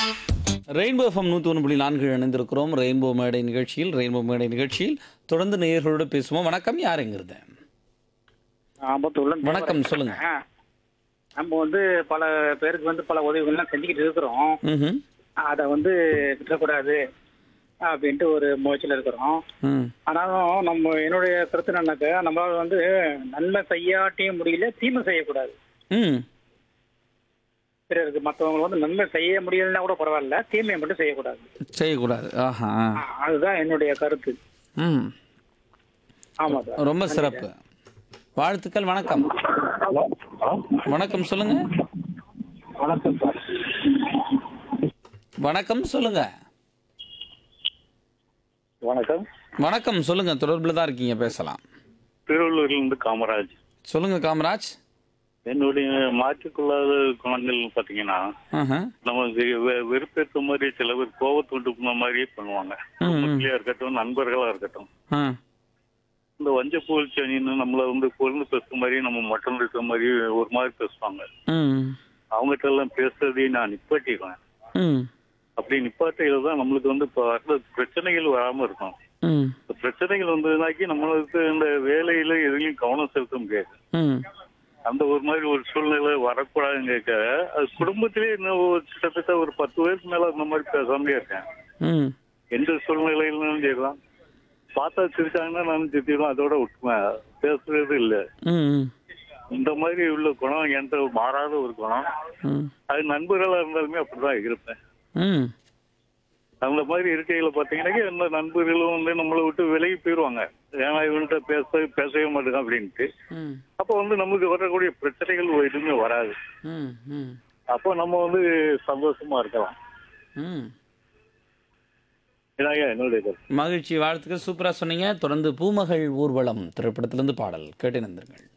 Rainbow FM நூற்றி ஒன்று புள்ளி நான்கு இணைந்திருக்கிறோம் ரெயின்போ மேடை நிகழ்ச்சியில் ரெயின்போ மேடை நிகழ்ச்சியில் தொடர்ந்து நேயர்களோடு பேசுவோம் வணக்கம் யாருங்கிறது ஆம்பத்தூர்ல வணக்கம் சொல்லுங்க ஆ. நம்ம வந்து பல பேருக்கு வந்து பல உதவிகள்லாம் செஞ்சுக்கிட்டு இருக்கிறோம் ம்ஹும். அதை வந்து விட்டுறக்கூடாது அப்படின்ட்டு ஒரு முயற்சியில் இருக்கிறோம் ம் ஆனாலும் நம்ம என்னுடைய கருத்து என்னன்னாக்கா நம்மளால வந்து நன்மை செய்யாட்டியும் முடியல தீமை செய்யக்கூடாது ம் பிறருக்கு மற்றவங்க வந்து நன்மை செய்ய முடியலன்னா கூட பரவாயில்ல தீமையை மட்டும் செய்யக்கூடாது செய்யக்கூடாது ஆஹா ஆ, அதுதான் என்னுடைய கருத்து ம் ஆமா சார் ரொம்ப சிறப்பு வாழ்த்துக்கள் வணக்கம் வணக்கம் சொல்லுங்க வணக்கம் சார் வணக்கம் சொல்லுங்க வணக்கம் வணக்கம் சொல்லுங்க தொடர்பில் தான் இருக்கீங்க பேசலாம் திருவள்ளூர்லேருந்து காமராஜ் சொல்லுங்க காமராஜ் என்னுடைய மாற்றிக்கொள்ளாத குணங்கள் பார்த்தீங்கன்னா ஆஹா. நமக்கு வெ- வெறுப்பேற்ற மாதிரி சில பேர் கோபத்தை உண்டு பண்ண மாதிரியே பண்ணுவாங்க குடும்பத்திலயா இருக்கட்டும் நண்பர்களா இருக்கட்டும் ஆ இந்த வஞ்ச புகழ்ச்சி அணின்னு நம்மள வந்து பொருள் பேசுற மாதிரி நம்ம மட்டும் இருக்கிற மாதிரி ஒரு மாதிரி பேசுவாங்க ம் அவங்ககிட்ட எல்லாம் பேசுறதையும் நான் நிப்பாட்டிடுவேன் ம் அப்படி நிப்பாட்டையில தான் நம்மளுக்கு வந்து இப்போ வர்ற பிரச்சனைகள் வராம இருக்கும் ம் இந்த பிரச்சனைகள் வந்ததுனாக்கி நம்மளுக்கு இந்த வேலையில எதுலையும் கவனம் செலுத்த முடியாது ம் அந்த ஒரு மாதிரி ஒரு சூழ்நிலை வரக்கூடாதுங்க அது குடும்பத்திலே இன்னும் ஒரு கிட்டத்தட்ட ஒரு பத்து பேருக்கு மேல அந்த மாதிரி பேசாமலே இருக்கேன் ம் எந்த சூழ்நிலையிலும் சரிதான் பார்த்தா சிரிச்சாங்கன்னா நானும் சிரிச்சிடுவேன் அதோட விட்டுவேன் பேசுறது இல்லை ம் இந்த மாதிரி உள்ள குணம் என்கிட்ட மாறாத ஒரு குணம் ம் அது நண்பர்களா இருந்தாலுமே அப்படிதான் இருப்பேன் ம் அந்த மாதிரி இருக்கையில பாத்தீங்கன்னா இந்த நண்பர்களும் வந்து நம்மளை விட்டு விலகி போயிடுவாங்க ஏன்னா இவன்கிட்ட பேச பேசவே மாட்டேங்க அப்படின்ட்டு ம் அப்போ வந்து நமக்கு வரக்கூடிய பிரச்சனைகள் எதுவுமே வராது ம் ம் அப்போ நம்ம வந்து சந்தோஷமா இருக்கலாம் ம் இதாங்க என்னுடைய கருத்து மகிழ்ச்சி வாழ்த்துக்கள் சூப்பராக சொன்னீங்க தொடர்ந்து பூமகள் ஊர்வலம் திரைப்படத்திலிருந்து பாடல் கேட்டு நந்தர்கள்